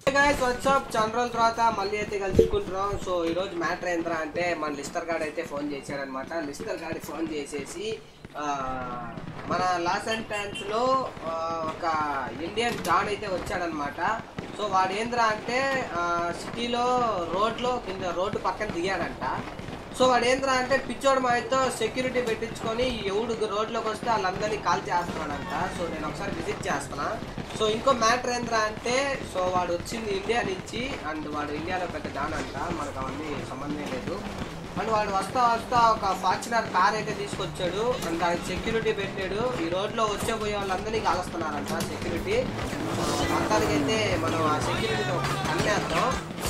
Guys WhatsApp చాలా రోజుల తర్వాత మళ్ళీ అయితే కలుసుకుంటున్నాం సో ఈ రోజు మ్యాటర్ ఏంట్రా అంటే మన లిస్టర్ గార్డ్ అయితే ఫోన్ చేశాడనమాట లిస్టర్ గార్డ్ ఫోన్ చేసేసి ఆ, మన లాస్ అండ్ టైమ్స్ లో ఆ, ఒక ఇండియన్ జాన్ అయితే వచ్చాడనమాట సో వాడు ఏంద్రా అంటే సిటీలో రోడ్లో కింద రోడ్డు పక్కన దిగాడంట సో వాడు ఏంద్రా అంటే పిచ్చోడు మాయతో సెక్యూరిటీ పెట్టించుకొని ఎవడు రోడ్లోకి వస్తే వాళ్ళందరినీ కాల్ చేస్తున్నాడంట సో నేను ఒకసారి విజిట్ చేస్తున్నా సో ఇంకో మ్యాటర్ ఏంద్రా అంటే సో వాడు వచ్చింది ఇండియా నుంచి అండ్ వాడు ఇండియాలో పెద్ద డాన్ అంట మనకు అవన్నీ సంబంధం లేదు అండ్ వాడు వస్తా వస్తా ఒక ఫార్చునర్ కార్ అయితే తీసుకొచ్చాడు అండ్ దానికి సెక్యూరిటీ పెట్టాడు ఈ రోడ్లో వచ్చే పోయే వాళ్ళందరినీ కాలుస్తున్నారంట సెక్యూరిటీ మొత్తానికైతే మనం ఆ సెక్యూరిటీతో కన్నేద్దాం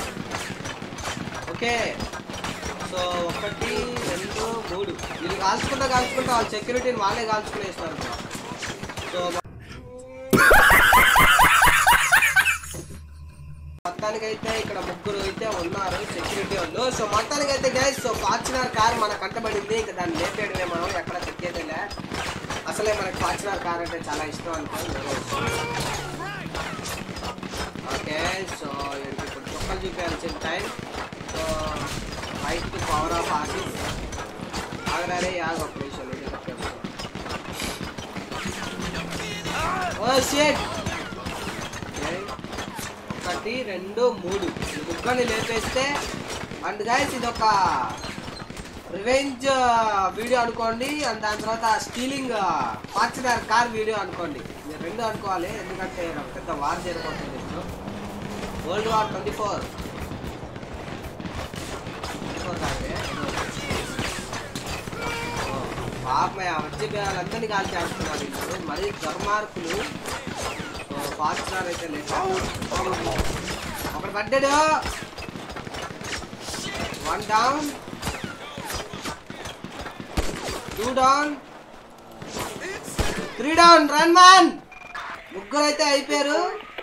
ఓకే సో ఒకటి రెండు మూడు వీళ్ళు కాల్చుకుంటా కాల్చుకుంటా వాళ్ళ సెక్యూరిటీని వాళ్ళే కాల్చుకునేస్తారు సో మొత్తానికైతే ఇక్కడ ముగ్గురు అయితే ఉన్నారు సెక్యూరిటీ వాళ్ళు సో మొత్తానికైతే గైస్ సో ఫార్చునర్ కార్ మన కంటబడింది ఇంకా దాన్ని లేపేయడమే మనం ఎక్కడ తెచ్చేదేలే అసలే మనకి ఫార్చునర్ కార్ అంటే చాలా ఇష్టం అనుకోండి ఓకే సో వీడికి ఇప్పుడు చుక్కలు చూపించాల్సిన time so right to power of office ఆగరారే యాగ ఒక నిమిషం ఇది చెప్పేస్తాను ఓ షేట్ ఒకటి రెండు మూడు ఈ ముక్కని లేపేస్తే అండ్ గైస్ ఇది ఒక రివెంజ్ వీడియో అనుకోండి అండ్ దాని తర్వాత స్టీలింగ్ ఫార్చునర్ కార్ వీడియో అనుకోండి మీరు రెండు అనుకోవాలి ఎందుకంటే నాకు పెద్ద వార్ జరిగిపోతుంది ఇప్పుడు వరల్డ్ వార్ ట్వంటీ ఫోర్ పాపమయ్య వచ్చే వాళ్ళందరినీ కాల్ చేస్తున్నారు ఇప్పుడు మరీ దుర్మార్కులు సో ఫార్చునర్ అయితే లేదు ఒకడు పడ్డాడు one down two down three down run man ముగ్గురు అయితే అయిపోయారు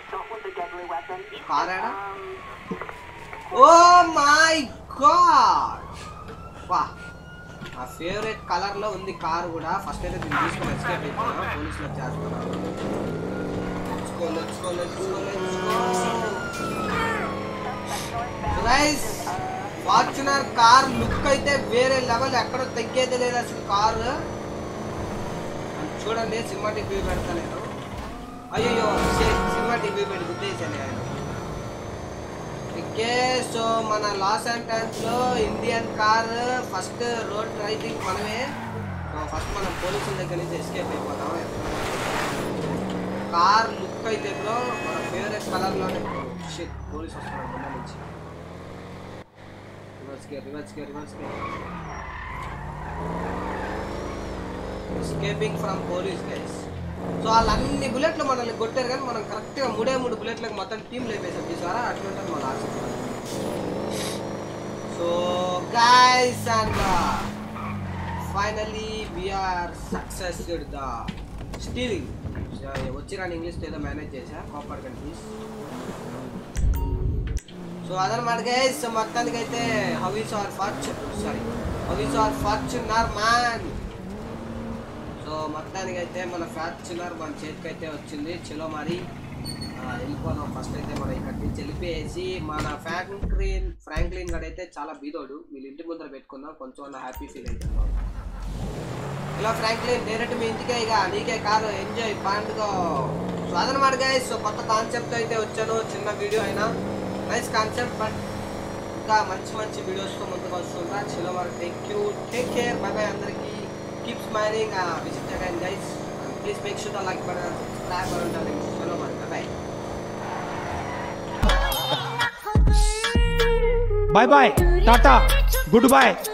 కారాడా ఓ మై గాడ్ వా నా ఫేవరెట్ కలర్ లో ఉంది కార్ కూడా ఫస్ట్ అయితే దీన్ని తీసుకొని ఎస్కేప్ అయిపోయినా పోలీసులు వచ్చేస్తున్నారు Let's go, let's go, let's go, let's go. Guys, Fortuner car look అయితే వేరే లెవెల్ ఎక్కడ తగ్గేది లేదు అసలు కారు చూడండి సినిమాటిక్ వ్యూ పెడతా నేను అయ్యో సినిమాటిక్ వ్యూ పెట్టి గుర్తేసాను ఆయన ఓకే సో మన లాస్ అండ్ లో Indian car first road riding మనమే ఫస్ట్ మనం పోలీసుల దగ్గర నుంచి ఎస్కేప్ అయిపోతాం కార్ లుక్ అయితే బ్రో మన ఫేవరెట్ కలర్లోనే షిట్ పోలీస్ వస్తున్నాడు ముందు నుంచి reverse gear reverse gear reverse gear escaping from police guys so వాళ్ళు అన్ని బుల్లెట్లు మనల్ని కొట్టారు కానీ మనం కరెక్ట్గా మూడే మూడు బుల్లెట్లకు మొత్తం టీం లేపేసాం చూసారా అట్లుంటుంది మన ఆశ so guys and finally we're succeeded the stealing వచ్చిరాని ఇంగ్లీష్ ఏదో మేనేజ్ చేశా కాపర్ కంట్రీస్ సో అదనమాట గైస్ మొత్తానికి అయితే how is our fortune sorry how is our Fortuner man so మొత్తానికి అయితే మన ఫార్చునర్ మన చేతికి అయితే వచ్చింది చలో మరి ఆ, వెళ్ళిపోదాం ఫస్ట్ అయితే మనం ఇక్కడి నుంచి వెళ్ళిపోయేసి మన ఫ్రాంక్లిన్ ఫ్రాంక్లిన్ గడ్ అయితే చాలా బీదోడు వీళ్ళ ఇంటి ముందర పెట్టుకుందాం కొంచెం హ్యాపీ ఫీల్ అవుతున్నాం హలో ఫ్రాంక్లిన్ డైరెక్ట్ మీ ఇంటికే ఇక నీకే కారు ఎంజాయ్ పండుగ సో అదనమాట గైస్ సో కొత్త కాన్సెప్ట్ అయితే వచ్చాను చిన్న వీడియో అయినా నైస్ కాన్సెప్ట్ బట్ ఇంకా మంచి మంచి వీడియోస్తో ముందుకు వస్తుందా చలో మరి thank you take care bye bye అందరికీ keep smiling visit again guys please make sure like button subscribe ఉండాలి చలో మరి bye bye bye bye tata good bye